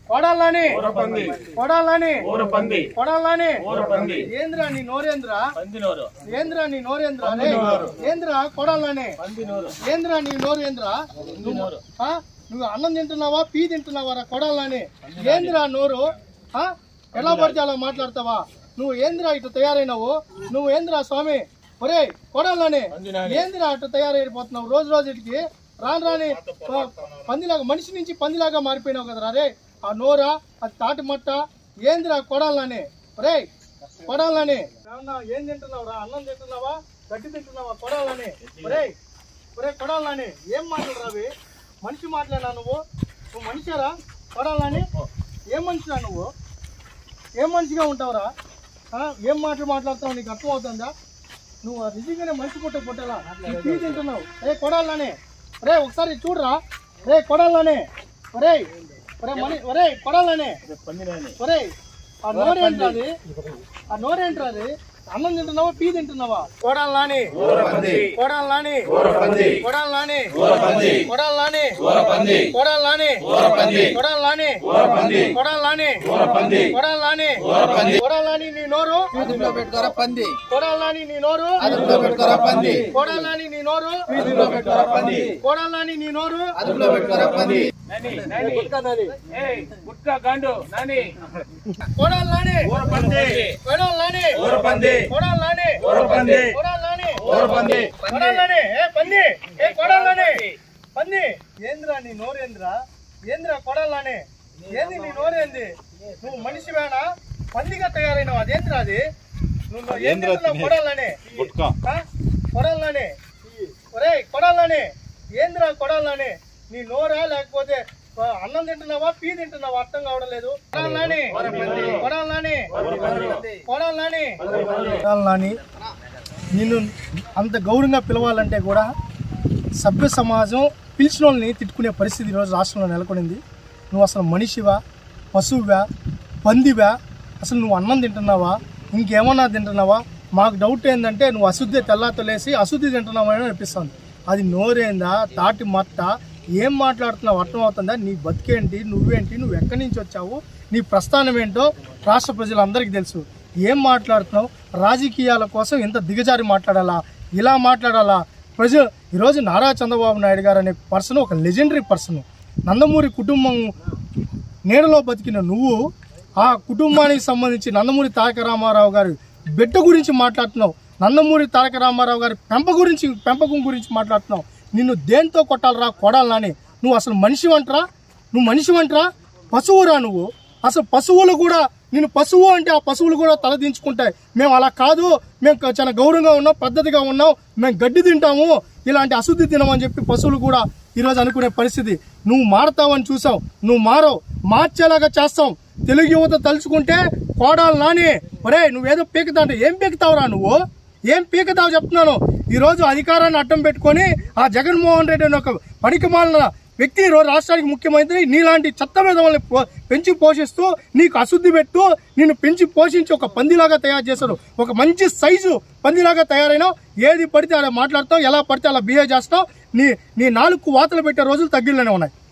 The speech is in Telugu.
కొడాలని ఊరపంది కొడాలని ఊరపంది కొడాలని ఊరపంది ఏంద్రా నీ నోరేంద్ర పందినోరు ఏంద్రా నీ నోరేంద్ర రే ఏంద్రా కొడాలని పందినోరు ఏంద్రా నీ నోరేంద్ర పందినోరు ఆ? నువ్వు అన్నం తింటున్నావా పీ తింటున్నావా రా కొడాలని ఏంద్రా నోరు ఆ? ఎలా పడితే అలా మాట్లాడతావా నువ్వు ఏంద్రా ఇటు తయారైనావు నువ్వు ఏంద్రా స్వామి ఒరే కొడాలని ఏంద్రా అటు తయారైపోతున్నావు రోజు రోజుకి రాను రాని ఆ, పందిలాగా మనిషి నుంచి పందిలాగా మారిపోయినావు కదరా రే ఆ నోరా అది తాటి మట్ట ఏంద్రా కొడాలని రే కొడాలని ఏమన్నా ఏం తింటున్నావురా అన్నం తింటున్నావా గడ్డి తింటున్నావా కొడాలని ఒరే ఒరే కొడాలని ఏం మాటలు రావి మనిషి మాట్లాడా నువ్వు నువ్వు మనిషిరా కొడాలని ఏం మనిషిరా నువ్వు ఏం మనిషిగా ఉంటావురా ఆ? ఏం మాటలు మాట్లాడుతావు నీకు అర్థమవుతుందా నువ్వు ఆ నిజంగానే మనిషి పుట్ట పుట్టలా నువ్వు టీ తింటున్నావు రే కొడాలని రే ఒకసారి చూడరా రే కొడాలని ఒరే ఒరే మని ఒరే కొడాలని పందినాని ఒరే ఆ నోరేంట్రా అది ఆ నోరేంట్రా అది అన్నం తింటున్నావా టీ తింటున్నావా కోడాలి నాని కోడాలి నాని కోడాలి నాని కోడాలి నాని కోడాలి నాని కోడాలి నాని కోడాలి నాని కోడాలి నాని కోడాలి నాని నీ నోరు వీధిలో పెట్టుకోరా పంది కోడాలి నాని నీ నోరు అదుపులో పెట్టుకోరా పంది కోడాలి నాని నీ నోరు వీధిలో పెట్టుకోరా పంది కోడాలి నాని నీ నోరు అదుపులో పెట్టుకోరా పంది నాని నాని గుట్కా నాని ఏయ్ గుట్కా గాండు నాని కోడాలి నాని ఊరపంది కోడాలి నాని ఊరపంది కోడాలి నాని ఊరపంది కోడాలి నాని ఊరపంది కొడాలని ఏ పంది ఏ కొడాలని పంది ఏంద్రా నీ నోరేంద్రా ఏంద్రా కొడాలని ఏంది నీ నోరేంది నువ్వు మనిషి వేనా పందిగా తయారైనావు అదేంద్రా అది నువ్వు ఏం తింటున్నావు కొడాలని ఆ? కొడాలని ఒరే కొడాలని ఏంద్రా కొడాలని నీ నోరా లేకపోతే ఆ, అన్నం తింటున్నావా పీ తింటున్నావా అర్థం కావడం లేదు కొడాలని కొడాలని కొడాలని కొడాలని నిన్ను అంత గౌరవంగా పిలవాలంటే కూడా సభ్య సమాజం పిలిచిన వాళ్ళని తిట్టుకునే పరిస్థితి ఈరోజు రాష్ట్రంలో నెలకొనింది నువ్వు అసలు మనిషివా పశువువా పందివా అసలు నువ్వు అన్నం తింటున్నావా ఇంకేమన్నా తింటున్నావా మాకు డౌట్ ఏంటంటే నువ్వు అశుద్ధి తెల్లాతో లేసి అశుద్ధి తింటున్నావా అని అనిపిస్తుంది అది నోరేందా తాటి మట్ట ఏం మాట్లాడుతున్నావు అర్థమవుతుందా నీ బతికేంటి నువ్వేంటి నువ్వు ఎక్కడి నుంచి వచ్చావు నీ ప్రస్థానం ఏంటో రాష్ట్ర ప్రజలందరికీ తెలుసు ఏం మాట్లాడుతున్నావు రాజకీయాల కోసం ఎంత దిగజారి మాట్లాడాలా ఇలా మాట్లాడాలా ప్రజలు ఈరోజు నారా చంద్రబాబు నాయుడు గారు అనే పర్సన్ ఒక లెజెండరీ పర్సన్ నందమూరి కుటుంబం నీడలో బతికిన నువ్వు ఆ కుటుంబానికి సంబంధించి నందమూరి తారక రామారావు గారి బిడ్డ గురించి మాట్లాడుతున్నావు నందమూరి తారక రామారావు గారి పెంప గురించి పెంపకం గురించి మాట్లాడుతున్నావు నిన్ను దేంతో కొట్టాలరా కొడాలని నువ్వు అసలు మనిషి అంటరా నువ్వు మనిషి అంటరా పశువురా నువ్వు అసలు పశువులు కూడా నేను పశువు అంటే ఆ పశువులు కూడా తలదించుకుంటాయి మేము అలా కాదు మేము క- చాలా గౌరవంగా ఉన్నాం పద్ధతిగా ఉన్నాం మేము గడ్డి తింటాము ఇలాంటి అశుద్ధి తినమని చెప్పి పశువులు కూడా ఈరోజు అనుకునే పరిస్థితి నువ్వు మారతావని చూసావు నువ్వు మారవు మార్చేలాగా చేస్తాం తెలుగు యువత తలుచుకుంటే కోడాలు నాని ఒరే నువ్వేదో పీకుతా అంటే ఏం పీకుతావురా నువ్వు ఏం పీకుతావు చెప్తున్నాను ఈ రోజు అధికారాన్ని అడ్డం పెట్టుకొని ఆ జగన్మోహన్ రెడ్డి అనే ఒక పనికిమాలిన వ్యక్తి ఈ రోజు రాష్ట్రానికి ముఖ్యమంత్రి నీలాంటి చెత్త మీద వాళ్ళని పో- పెంచి పోషిస్తూ నీకు అశుద్ధి పెట్టు నిన్ను పెంచి పోషించి ఒక పందిలాగా తయారు చేశారు ఒక మంచి సైజు పందిలాగా తయారైనా ఏది పడితే అలా మాట్లాడతావు ఎలా పడితే అలా బిహేవ్ చేస్తావు నీ నీ నాలుగు వాతలు పెట్టే రోజులు తగ్గిల్లోనే ఉన్నాయి